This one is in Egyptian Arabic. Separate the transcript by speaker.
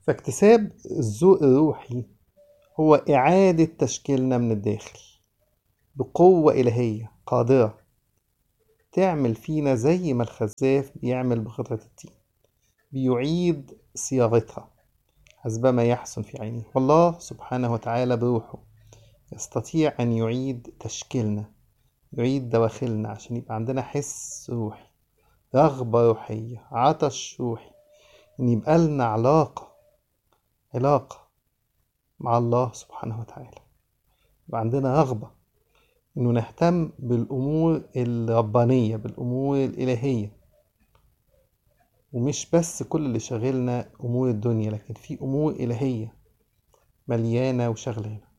Speaker 1: فاكتساب الذوق الروحي هو إعادة تشكيلنا من الداخل بقوة إلهية قادرة تعمل فينا زي ما الخزاف بيعمل بقطعة الطين بيعيد صياغتها حسب ما يحسن في عينه والله سبحانه وتعالى بروحه يستطيع أن يعيد تشكيلنا يعيد دواخلنا عشان يبقى عندنا حس روحي رغبة روحية عطش روحي إن يبقى لنا علاقة علاقة مع الله سبحانه وتعالى يبقى عندنا رغبة إنه نهتم بالأمور الربانية بالأمور الإلهية ومش بس كل اللي شاغلنا أمور الدنيا لكن في أمور إلهية مليانة وشغلانة